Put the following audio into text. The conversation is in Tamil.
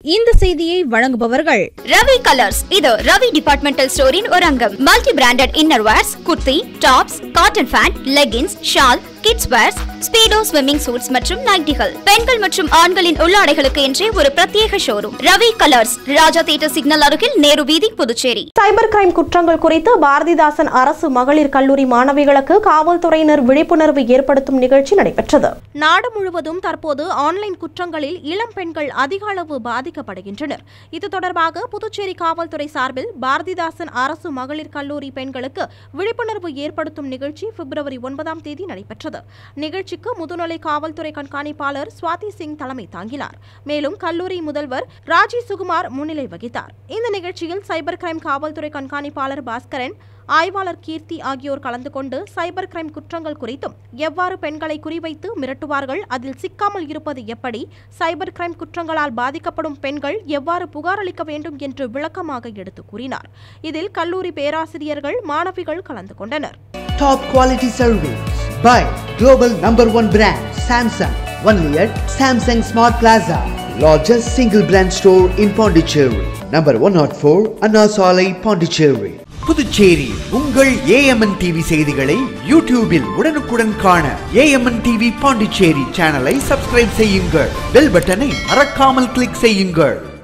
இந்த செய்தியை வழங்குபவர்கள் ரவி கலர்ஸ் இது ரவி டிபார்ட்மெண்டல் ஸ்டோரின் ஒரு அங்கம் multi branded inner wears kurti tops cotton pant leggings shawl kids wears Speedo swimming suits மற்றும் நைட்டிகள் பெண்கள் மற்றும் ஆண்களின் உள்ளாடைகளுக்கு என்றே ஒரு பிரத்யேக showroom Ravi colours Raja theatre signal அருகில் நேரு வீதி புதுச்சேரி சைபர் கிரைம் குற்றங்கள் குறித்து பாரதிதாசன் அரசு மகளிர் கல்லூரி மாணவிகளுக்கு காவல்துறையினர் விழிப்புணர்வு ஏற்படுத்தும் நிகழ்ச்சி நடைபெற்றது நாடு முழுவதும் தற்போது ஆன்லைன் குற்றங்களில் இளம் பெண்கள் அதிக அளவு பாதிக்கப்படுகின்றனர் இது தொடர்பாக புதுச்சேரி காவல்துறை சார்பில் பாரதிதாசன் அரசு மகளிர் கல்லூரி பெண்களுக்கு விழிப்புணர்வு ஏற்படுத்தும் நிகழ்ச்சி பிப்ரவரி ஒன்பதாம் தேதி நடைபெற்றது நிகழ்ச்சிக்கு முதுநிலை காவல்துறை கண்காணிப்பாளர் சுவாதி சிங் தலைமை தாங்கினார் மேலும் கல்லூரி முதல்வர் ராஜி சுகுமார் முன்னிலை வகித்தார் இந்த நிகழ்ச்சியில் சைபர் கிரைம் காவல்துறை கண்காணிப்பாளர் பாஸ்கரன் ஆய்வாளர் கீர்த்தி ஆகியோர் கலந்து கொண்டு சைபர் கிரைம் குற்றங்கள் குறித்தும் எவ்வாறு பெண்களை குறிவைத்து மிரட்டுவார்கள் அதில் சிக்காமல் இருப்பது எப்படி சைபர் கிரைம் குற்றங்களால் பாதிக்கப்படும் பெண்கள் எவ்வாறு புகார் அளிக்க வேண்டும் என்று விளக்கமாக எடுத்து கூறினார் இதில் கல்லூரி பேராசிரியர்கள் மாணவிகள் கலந்து கொண்டனர் Top quality service by global number one brand Samsung. Only at Samsung Smart Plaza, largest single brand store in Pondicherry. Number 104 Anna Salai, Pondicherry. Puducherry உங்கள் ஏஎம்என் டிவி செய்திகளை யூடியூபில் உடனுக்குடன் காண ஏஎம்என் டிவி பாண்டிச்சேரி சேனலை சப்ஸ்கிரைப் செய்யுங்கள் பெல் பட்டனை மறக்காமல் கிளிக் செய்யுங்கள்